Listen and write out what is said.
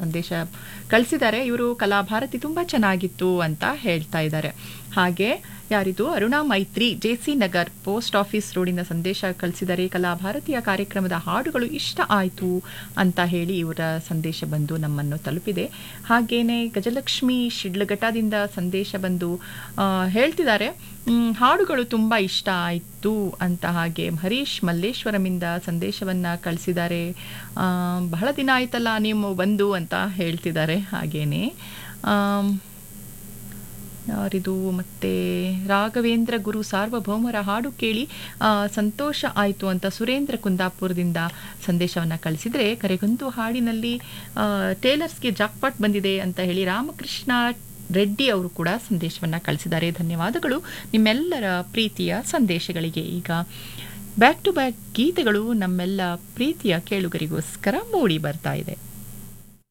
ಸಂದೇಶ ಕಳಿಸಿದ್ದಾರೆ ಇವರು ಕಲಾಭಾರತಿ ತುಂಬ ಚೆನ್ನಾಗಿತ್ತು ಅಂತ ಹೇಳ್ತಾ ಇದ್ದಾರೆ ಹಾಗೆ ಯಾರಿದು Aruna Maitri J C Nagar post office ರೋಡಿನ ಸಂದೇಶ ಕಳಿಸಿದರೆ ಕಲಾಭಾರತಿಯ ಕಾರ್ಯಕ್ರಮದ ಹಾಡುಗಳು ಇಷ್ಟ ಆಯಿತು ಅಂತ ಹೇಳಿ ಇವರ ಸಂದೇಶ ಬಂದು ನಮ್ಮನ್ನು ತಲುಪಿದೆ ಹಾಗೇನೆ ಗಜಲಕ್ಷ್ಮಿ ಶಿಡ್ಲಘಟ್ಟದಿಂದ ಸಂದೇಶ ಬಂದು ಆ, ಹೇಳ್ತಿದ್ದಾರೆ ಮ್, ಹಾಡುಗಳು ತುಂಬ ಇಷ್ಟ ಆಯಿತು ಅಂತ ಹಾಗೆ ಹರೀಶ್ ಮಲ್ಲೇಶ್ವರಮಿಂದ ಸಂದೇಶವನ್ನು ಕಳಿಸಿದ್ದಾರೆ ಆ, ಬಹಳ ದಿನ ಆಯ್ತಲ್ಲ ನೀವು ಬಂದು ಅಂತ ಹೇಳ್ತಿದ್ದಾರೆ ಹಾಗೇನೆ ಆಮ್, ಯಾರಿದು ಮತ್ತೆ ರಾಘವೇಂದ್ರ ಗುರು ಸಾರ್ವಭೌಮರ ಹಾಡು ಕೇಳಿ ಆ, ಸಂತೋಷ ಆಯಿತು ಅಂತ ಸುರೇಂದ್ರ ಕುಂದಾಪುರದಿಂದ ಸಂದೇಶವನ್ನು ಕಳಿಸಿದರೆ ಕರೆಗೊಂದು ಹಾಡಿನಲ್ಲಿ ಆ, ಟೇಲರ್ಸ್ಗೆ ಜಾಕ್ಪಾಟ್ ಬಂದಿದೆ ಅಂತ ಹೇಳಿ ರಾಮಕೃಷ್ಣ ರೆಡ್ಡಿ ಅವರು ಕೂಡ ಸಂದೇಶವನ್ನು ಕಳಿಸಿದ್ದಾರೆ ಧನ್ಯವಾದಗಳು ನಿಮ್ಮೆಲ್ಲರ ಪ್ರೀತಿಯ ಸಂದೇಶಗಳಿಗೆ ಈಗ ಬ್ಯಾಕ್ ಟು ಬ್ಯಾಕ್ ಗೀತೆಗಳು ನಮ್ಮೆಲ್ಲ ಪ್ರೀತಿಯ ಕೇಳುಗರಿಗೋಸ್ಕರ ಮೂಡಿ ಬರ್ತಾ ಇದೆ